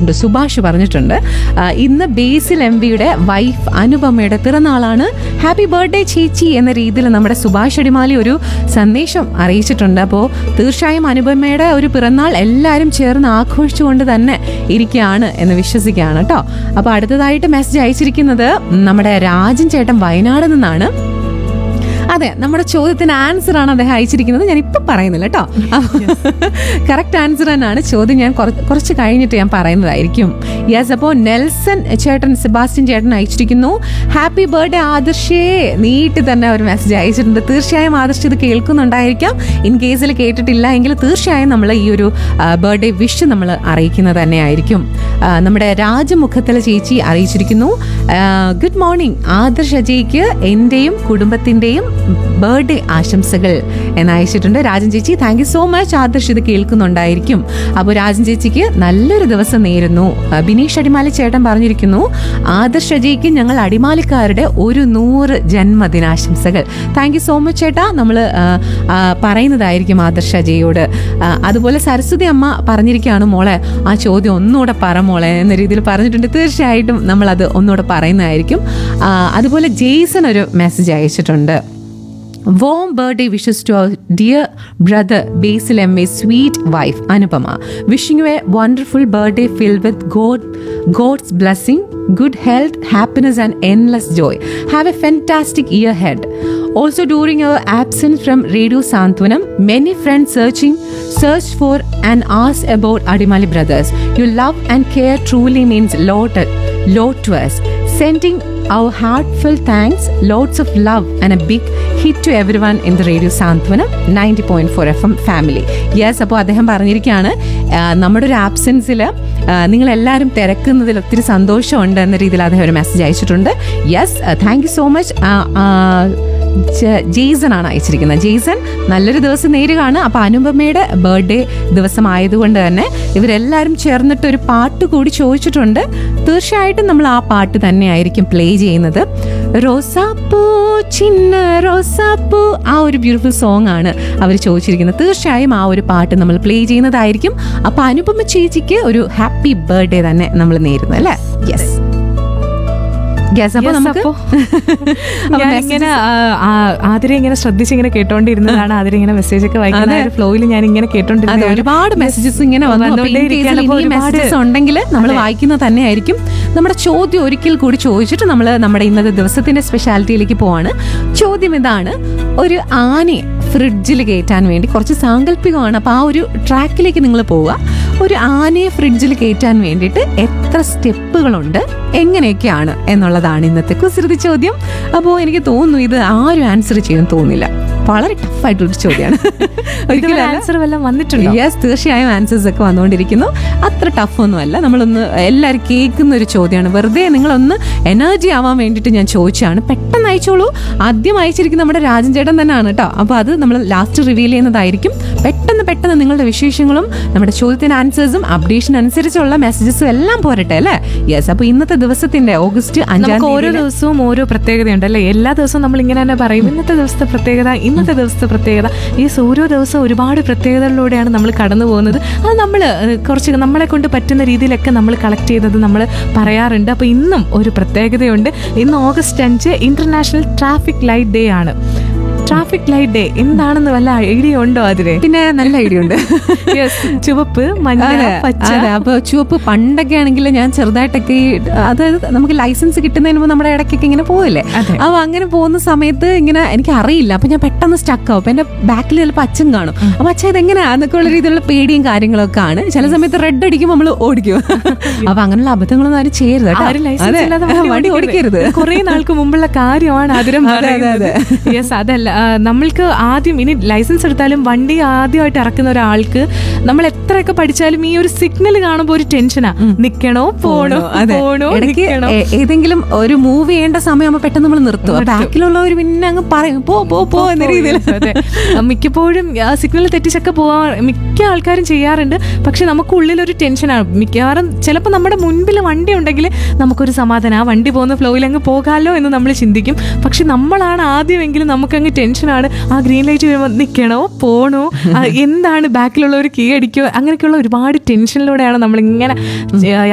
പറഞ്ഞിട്ടുണ്ട് സുഭാഷ് പറഞ്ഞിട്ടുണ്ട് ആ, ഇന്ന് ബേസിൽ എം വിയുടെ വൈഫ് അനുപമയുടെ പിറന്നാളാണ് ഹാപ്പി ബർത്ത്ഡേ ചേച്ചി എന്ന രീതിയിൽ നമ്മുടെ സുഭാഷ് അടിമാലി ഒരു സന്ദേശം അറിയിച്ചിട്ടുണ്ട് അപ്പോൾ തീർച്ചയായും അനുപമയുടെ ഒരു പിറന്നാൾ എല്ലാവരും ചേർന്ന് ആഘോഷിച്ചുകൊണ്ട് തന്നെ ഇരിക്കുകയാണ് എന്ന് വിശ്വസിക്കുകയാണ് കേട്ടോ അപ്പോൾ അടുത്തതായിട്ട് മെസ്സേജ് അയച്ചിരിക്കുന്നത് നമ്മുടെ രാജൻ ചേട്ടൻ വയനാട് നിന്നാണ് അതെ നമ്മുടെ ചോദ്യത്തിന് ആൻസർ ആണ് അദ്ദേഹം അയച്ചിരിക്കുന്നത് ഞാൻ ഇപ്പൊ പറയുന്നില്ല കേട്ടോ കറക്റ്റ് ആൻസർ തന്നെയാണ് ചോദ്യം ഞാൻ കുറ- കുറച്ച് കഴിഞ്ഞിട്ട് ഞാൻ പറയുന്നതായിരിക്കും യെസ് അപ്പോൾ നെൽസൺ ചേട്ടൻ സെബാസ്റ്റ്യൻ ചേട്ടൻ അയച്ചിരിക്കുന്നു ഹാപ്പി ബർത്ത്ഡേ ആദർശേ നീട്ടി തന്നെ ഒരു മെസ്സേജ് അയച്ചിട്ടുണ്ട് തീർച്ചയായും ആദർശ് ഇത് കേൾക്കുന്നുണ്ടായിരിക്കാം ഇൻ കേസിൽ കേട്ടിട്ടില്ല എങ്കിൽ തീർച്ചയായും നമ്മൾ ഈ ഒരു ബർത്ത്ഡേ വിഷ് നമ്മൾ അറിയിക്കുന്നത് തന്നെയായിരിക്കും ആ, നമ്മുടെ രാജമുഖത്തിലെ ചേച്ചി അറിയിച്ചിരിക്കുന്നു ഗുഡ് മോർണിംഗ് ആദർശ് അജയ്ക്ക് എൻ്റെയും കുടുംബത്തിൻ്റെയും ബർത്ത്ഡേ ആശംസകൾ എന്ന് അയച്ചിട്ടുണ്ട് രാജൻ ചേച്ചി thank you so much Adarsh ഇത് കേൾക്കുന്നുണ്ടായിരിക്കും അപ്പോൾ രാജൻ ചേച്ചിക്ക് നല്ലൊരു ദിവസം നേരുന്നു ആ, ബിനീഷ് അടിമാലി ചേട്ടൻ പറഞ്ഞിരിക്കുന്നു ആദർശ് അജയ്ക്ക് ഞങ്ങൾ അടിമാലിക്കാരുടെ ഒരു നൂറ് ജന്മദിനാശംസകൾ താങ്ക് യു സോ മച്ച് ചേട്ടാ നമ്മൾ പറയുന്നതായിരിക്കും ആദർശ് അജയോട് ആ, അതുപോലെ സരസ്വതി അമ്മ പറഞ്ഞിരിക്കുകയാണ് മോളെ ആ ചോദ്യം ഒന്നുകൂടെ പറ മോളെ എന്ന രീതിയിൽ പറഞ്ഞിട്ടുണ്ട് തീർച്ചയായിട്ടും നമ്മൾ അത് ഒന്നുകൂടെ പറയുന്നതായിരിക്കും ആ, അതുപോലെ ജെയ്സൺ ഒരു മെസ്സേജ് അയച്ചിട്ടുണ്ട് Warm birthday wishes to our dear brother Basil M. A sweet wife Anupama. Wishing you a wonderful birthday filled with God, God's blessing, good health, happiness, and endless joy. Have a fantastic year ahead. Also, during our absence from Radio Santwanam, many friends searching searched for and asked about Adimali brothers. Your love and care truly means lot, lot to us. Sending our heartfelt thanks, lots of love, and a big hit to everyone in the Radio Santwanam 90.4 FM family. Yes അപ്പോൾ അദ്ദേഹം പറഞ്ഞിരിക്കുകയാണ് ആ, നമ്മുടെ ഒരു ആബ്സെൻസിൽ നിങ്ങൾ എല്ലാവരും തിരക്കുന്നതിൽ ഒത്തിരി സന്തോഷമുണ്ട് എന്ന രീതിയിൽ അദ്ദേഹം ഒരു മെസ്സേജ് അയച്ചിട്ടുണ്ട് yes thank you so much Jaison ആണ് അയച്ചിരിക്കുന്നത് ജെയ്സൺ നല്ലൊരു ദിവസം നേരുകയാണ് അപ്പോൾ അനുപമയുടെ ബർത്ത്ഡേ ദിവസം ആയതുകൊണ്ട് തന്നെ ഇവരെല്ലാവരും ചേർന്നിട്ട് ഒരു പാട്ട് കൂടി ചോദിച്ചിട്ടുണ്ട് തീർച്ചയായിട്ടും നമ്മൾ ആ പാട്ട് തന്നെയായിരിക്കും പ്ലേ ചെയ്യുന്നത് റോസാപ്പൂ ചിന്ന റോസാപ്പൂ ആ ഒരു ബ്യൂട്ടിഫുൾ സോങ് ആണ് അവർ ചോദിച്ചിരിക്കുന്നത് തീർച്ചയായും ആ ഒരു പാട്ട് നമ്മൾ പ്ലേ ചെയ്യുന്നതായിരിക്കും അപ്പൊ അനുപമ ചേച്ചിക്ക് ഒരു ഹാപ്പി ബർത്ത്ഡേ തന്നെ നമ്മൾ നേരുന്നു അല്ലേ യെസ് യെസ് അപ്പൊ Yes, നമുക്ക് അപ്പൊ ഞാനിങ്ങനെ ആതിരെ ഇങ്ങനെ ശ്രദ്ധിച്ച് ഇങ്ങനെ കേട്ടോണ്ടിരുന്നതാണ് ആതിരെ ഇങ്ങനെ മെസ്സേജ് ഒക്കെ വായിക്കുന്ന ആ ഒരു ഫ്ലോയിൽ ഞാൻ ഇങ്ങനെ അതെ കേട്ടോണ്ടിരുന്നത് ഒരുപാട് മെസ്സേജസ് ഇങ്ങനെ വന്നു അപ്പൊ in case വന്നുകൊണ്ടേയിരിക്കുകയാണ്. ൽ അപ്പൊ ഇനിയും ഒരുപാട് മെസ്സേജസ് ഉണ്ടെങ്കിൽ നമ്മൾ വായിക്കുന്നത് തന്നെയായിരിക്കും നമ്മുടെ ചോദ്യം ഒരിക്കൽ കൂടി ചോദിച്ചിട്ട് നമ്മൾ നമ്മുടെ ഇന്നത്തെ ദിവസത്തിന്റെ സ്പെഷ്യാലിറ്റിയിലേക്ക് പോവാണ് ചോദ്യം ഇതാണ് ഒരു ആനയെ ഫ്രിഡ്ജിൽ കയറ്റാൻ വേണ്ടി കുറച്ച് സാങ്കല്പികമാണ് അപ്പൊ ആ ഒരു ട്രാക്കിലേക്ക് നിങ്ങൾ പോവുക ഒരു ആനയെ ഫ്രിഡ്ജിൽ കയറ്റാൻ വേണ്ടിയിട്ട് എത്ര സ്റ്റെപ്പുകളുണ്ട് എങ്ങനെയൊക്കെയാണ് എന്നുള്ളതാണ് ഇന്നത്തെ കുസൃതി ചോദ്യം അപ്പോൾ എനിക്ക് തോന്നുന്നു ഇത് ആരും ആൻസർ ചെയ്യാൻ തോന്നില്ല വളരെ ടഫായിട്ടുള്ളൊരു ചോദ്യമാണ് ഒരിക്കലും അല്ല. ആൻസർ വല്ലതും വന്നിട്ടുണ്ടോ യെസ് തീർച്ചയായും ആൻസേഴ്സ് ഒക്കെ വന്നുകൊണ്ടിരിക്കുന്നു അത്ര ടഫ് ഒന്നുമല്ല നമ്മളൊന്ന് എല്ലാവരും കേൾക്കുന്ന ഒരു ചോദ്യമാണ് വെറുതെ നിങ്ങളൊന്ന് എനർജി ആവാൻ വേണ്ടിയിട്ട് ഞാൻ ചോദിച്ചാണ് പെട്ടെന്ന് അയച്ചോളൂ ആദ്യം അയച്ചിരിക്കുന്ന നമ്മുടെ രാജൻ ചേട്ടൻ തന്നെയാണ് കേട്ടോ അപ്പോൾ അത് നമ്മൾ ലാസ്റ്റ് റിവീൽ ചെയ്യുന്നതായിരിക്കും പെട്ടെന്ന് പെട്ടെന്ന് നിങ്ങളുടെ വിശേഷങ്ങളും നമ്മുടെ ചോദ്യത്തിന് ആൻസേഴ്സും അപ്ഡേഷൻ അനുസരിച്ചുള്ള മെസ്സേജസും എല്ലാം പോരട്ടെ അല്ലേ യെസ് അപ്പോൾ ഇന്നത്തെ ദിവസത്തിന്റെ ഓഗസ്റ്റ് അഞ്ചാം നമുക്ക് ഓരോ തീയതി ദിവസവും ഓരോ പ്രത്യേകതയുണ്ട് അല്ലേ എല്ലാ ദിവസവും നമ്മൾ ഇങ്ങനെ തന്നെ പറയും ഇന്നത്തെ ദിവസത്തെ പ്രത്യേകത ഇന്നത്തെ ദിവസത്തെ പ്രത്യേകത ഈ ഓരോ ദിവസവും ഒരുപാട് പ്രത്യേകതകളിലൂടെയാണ് നമ്മൾ കടന്നു പോകുന്നത് അത് നമ്മൾ കുറച്ച് നമ്മളെ കൊണ്ട് പറ്റുന്ന രീതിയിലൊക്കെ നമ്മൾ കളക്ട് ചെയ്തത് നമ്മൾ പറയാറുണ്ട് അപ്പോൾ ഇന്നും ഒരു പ്രത്യേകതയുണ്ട് ഇന്ന് ഓഗസ്റ്റ് അഞ്ച് ഇന്റർനാഷണൽ ട്രാഫിക് ലൈറ്റ് ഡേ ആണ് ട്രാഫിക് ലൈറ്റ് ഡേ എന്താണെന്ന് വല്ല ഐഡിയ ഉണ്ടോ അതിന് പിന്നെ നല്ല ഐഡിയ ഉണ്ട് Yes, ചുവപ്പ് മഞ്ഞ അതെ, പച്ച അതെ അപ്പൊ ചുവപ്പ് പണ്ടൊക്കെ ആണെങ്കിൽ ഞാൻ ചെറുതായിട്ടൊക്കെ ഈ അതായത് നമുക്ക് ലൈസൻസ് കിട്ടുന്നതിന് മുമ്പ് നമ്മുടെ ഇടയ്ക്കൊക്കെ ഇങ്ങനെ പോയില്ലേ അതെ. അപ്പൊ അങ്ങനെ പോകുന്ന സമയത്ത് ഇങ്ങനെ എനിക്ക് അറിയില്ല അപ്പൊ ഞാൻ പെട്ടെന്ന് സ്റ്റക്ക് ആവും അപ്പൊ എന്റെ ബാക്കിൽ ചിലപ്പോൾ അച്ഛൻ കാണും അപ്പൊ അച്ഛൻ ഇതെങ്ങനെയാ എന്നൊക്കെ ഉള്ള രീതിയിലുള്ള പേടിയും കാര്യങ്ങളൊക്കെ ആണ് ചില സമയത്ത് റെഡ് അടിക്കുമ്പോൾ നമ്മൾ ഓടിക്കും അപ്പൊ അങ്ങനെയുള്ള അബദ്ധങ്ങളൊന്നും ആരും ചെയ്യരുത് കേട്ടോ. ആരും ലൈസൻസ് അതെ, ഇല്ലാതെ വണ്ടി ഓടിക്കരുത് കുറെ നാൾക്ക് മുമ്പുള്ള കാര്യമാണ് അതിരം അതെ, അതെ, അതെ. യെസ് അതല്ല ആ, നമ്മൾക്ക് ആദ്യം ഇനി ലൈസൻസ് എടുത്താലും വണ്ടി ആദ്യമായിട്ട് ഇറക്കുന്ന ഒരാൾക്ക് നമ്മൾ എത്രയൊക്കെ പഠിച്ചാലും ഈ ഒരു സിഗ്നൽ കാണുമ്പോൾ ഒരു ടെൻഷനാ നിക്കണോ പോണോ അതെ. പോണോ ഇടയ്ക്ക് നിക്കണോ ഏ- ഏതെങ്കിലും ഒരു മൂവ് ചെയ്യേണ്ട സമയമാകുമ്പോൾ പെട്ടെന്ന് നമ്മൾ നിർത്തും ബാക്കിലുള്ളവർ പിന്നെ അങ്ങ് പറയും പോ പോ പോ എന്ന രീതിയിൽ അതെ മിക്കപ്പോഴും സിഗ്നൽ തെറ്റിച്ചൊക്കെ പോവാ മിക്ക ആൾക്കാരും ചെയ്യാറുണ്ട് പക്ഷെ നമുക്ക് ഉള്ളിൽ ഒരു ടെൻഷനാണ് മിക്കവാറും ചിലപ്പോൾ നമ്മുടെ മുൻപിൽ വണ്ടി ഉണ്ടെങ്കിൽ നമുക്കൊരു സമാധാനം ആ വണ്ടി പോകുന്ന ഫ്ലോയിൽ അങ്ങ് പോകാമല്ലോ എന്ന് നമ്മൾ ചിന്തിക്കും പക്ഷെ നമ്മളാണ് ആദ്യമെങ്കിലും നമുക്കങ്ങ് ടെൻഷനാണ് ആ ഗ്രീൻ ലൈറ്റ് വരുമ്പോൾ നിൽക്കണോ പോണോ ആ, എന്താണ് ബാക്കിലുള്ളവർ കീ അടിക്കോ അങ്ങനെയൊക്കെയുള്ള ഒരുപാട് ടെൻഷനിലൂടെയാണ് നമ്മളിങ്ങനെ